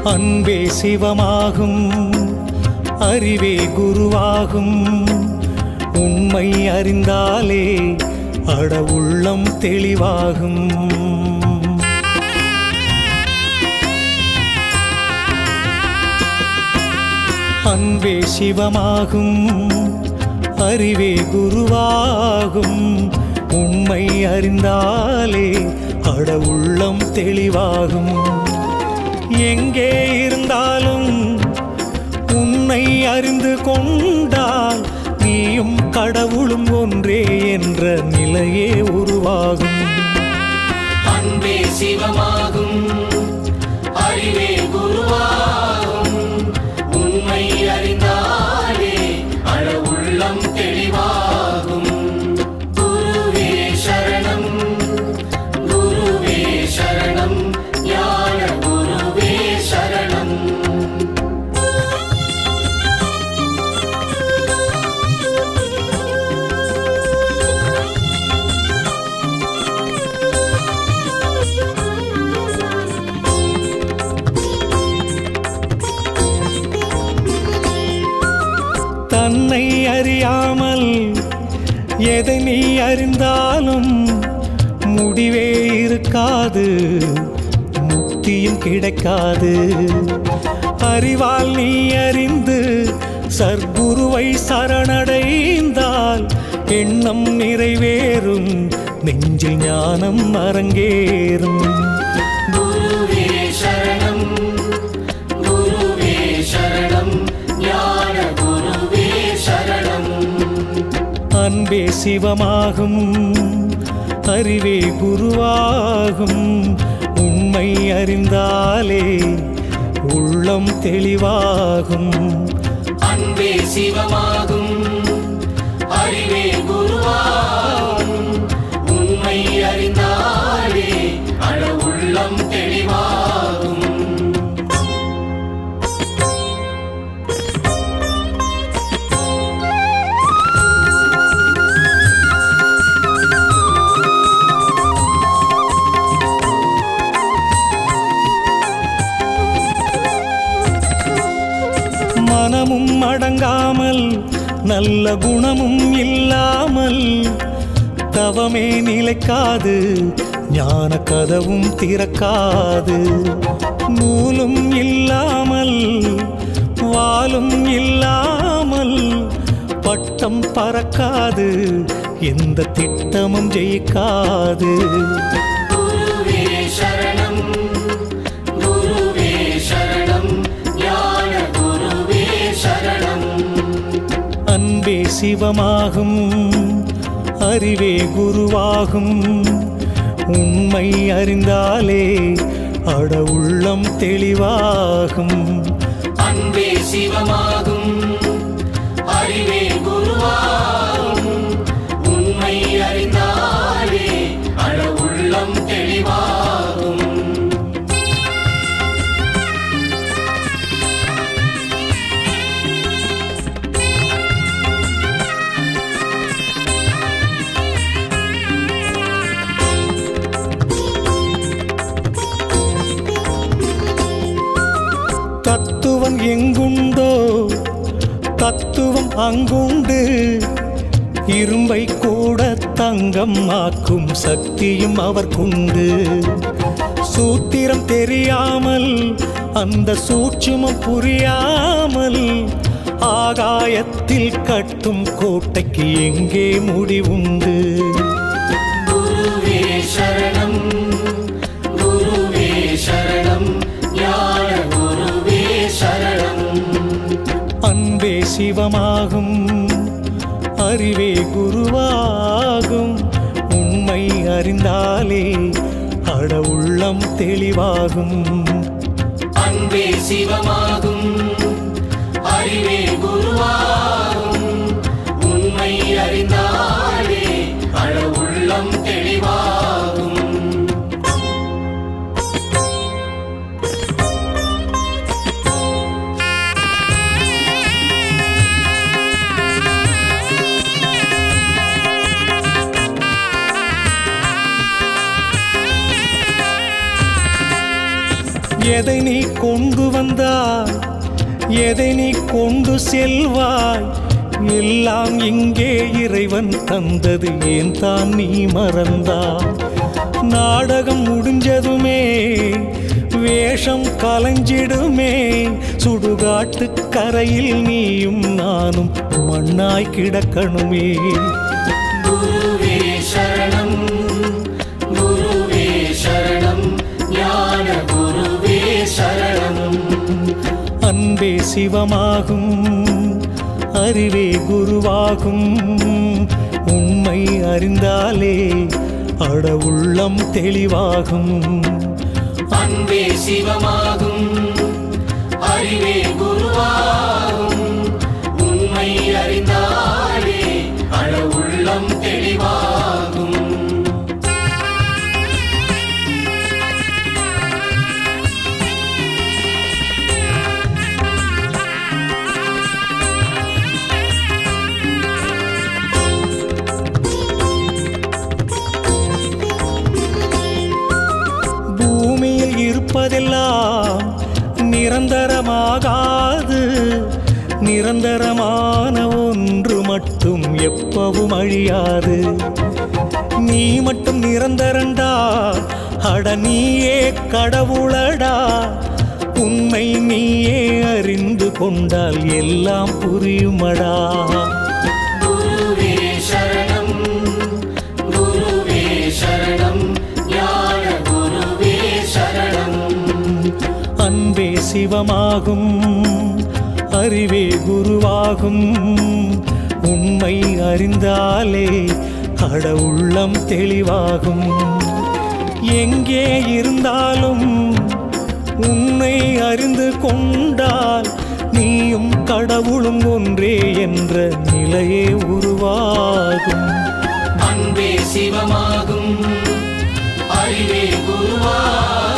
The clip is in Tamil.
அன்பே சிவமாகும் அறிவே குருவாகும் உண்மை அறிந்தாலே அட உள்ளம் தெளிவாகும் அன்பே சிவமாகும் அறிவே குருவாகும் உண்மை அறிந்தாலே அட உள்ளம் தெளிவாகும் எங்கே இருந்தாலும் உன்னை அறிந்து கொண்டால் நீயும் கடவுளும் ஒன்றே என்ற நிலையே உருவாகும் அன்பே சிவமாகும் அறிவே குருவாகும் உண்மை அறிந்தாலே அழ உள்ளம் தெளிவாகும் குருவே சரணம் குருவே சரணம் ஞான குருவே சரணம் தன்னை அறியாமல் எதை நீ அறிந்தாலும் முடிவே இருக்காது முக்தியும் கிடைக்காது அறிவால் நீ அறிந்து சர்க்குருவை சரணடைந்தால் எண்ணம் நிறைவேறும் நெஞ்சில் ஞானம் அரங்கேறும் குருவே சரணம் குருவே சரணம் ஞான குருவே சரணம் அன்பே சிவமாகும் அறிவே குருவாகும் உண்மை அறிந்தாலே உள்ளம் தெளிவாகும் அன்பே சிவமாகும் அறிவே குருவாகும் உண்மை அறிந்தாலே அழ உள்ளம் தெளிவாகும் மனமும் அடங்காமல் நல்ல குணமும் இல்லாமல் தவமே நிலைக்காது ஞான கதவும் திறக்காது நூலும் இல்லாமல் வாலும் இல்லாமல் பட்டம் பறக்காது எந்த திட்டமும் ஜெயிக்காது குருவே சரணம் குருவே சரணம் ஞான குருவே சரணம் அன்பே சிவமாகும் அறிவே குருவாகும் உண்மை அறிந்தாலே அட உள்ளம் தெளிவாகும் அன்பே சிவமாகும் அறிவே குருவாகும் உண்மை அறிந்தாலே அழ உள்ளம் தெளிவாகும் தத்துவம் எங்குண்டோ தத்துவம் அங்குண்டு இரும்பை கூட தங்கம் ஆக்கும் சக்தியும் அவர்க்குண்டு சூத்திரம் தெரியாமல் அந்த சூட்சுமம் புரியாமல் ஆகாயத்தில் கட்டும் கோட்டைக்கு எங்கே முடிவுண்டு குருவே சரணம் குருவே சரணம் ஞான குருவே சரணம் அன்பே சிவமாகும் அறிவே குருவாகும் உண்மை அறிந்தாலே அட உள்ளம் தெளிவாகும் அன்பே சிவமாகும் அறிவே குருவாகும் உண்மை அறிந்தாலே அழ உள்ளம் தெளிவாகும் எதை நீ கொண்டு வந்தாய் எதை நீ கொண்டு செல்வாய் எல்லாம் இங்கே இறைவன் தந்தது ஏன் தான் நீ மறந்தாய் நாடகம் முடிஞ்சதுமே வேஷம் கலைஞ்சிடுமே சுடுகாட்டு கரையில் நீயும் நானும் மண்ணாய் கிடக்கணுமே குருவே சரணம் குருவே சரணம் ஞான குருவே சரணம் அன்பே சிவமாகும் அறிவே குருவாகும் உண்மை அறிந்தாலே அட உள்ளம் தெளிவாகும் அன்பே சிவமாகும் அறிவே குருவாகும் உண்மை அறிந்தாலே அழ உள்ளம் தெளிவாகும் பூமியில் இருப்பதெல்லாம் நிரந்தரமாகாது நிரந்தரமான ஒன்று மட்டும் எப்பவும் அழியாது நீ மட்டும் நிரந்தரண்டா அட நீயே கடவுளடா உண்மை நீயே அறிந்து கொண்டால் எல்லாம் புரியுமடா குருவே சரணம் குருவே சரணம் ஞான குருவே சரணம் அன்பே சிவமாகும் அறிவே குருவாகும் உண்மை அறிந்தாலே அட உள்ளம் தெளிவாகும் எங்கே இருந்தாலும் உன்னை அறிந்து கொண்டால் நீயும் கடவுளும் ஒன்றே என்ற நிலையே உருவாகும் அன்பே சிவமாகும் அறிவே குருவாகும்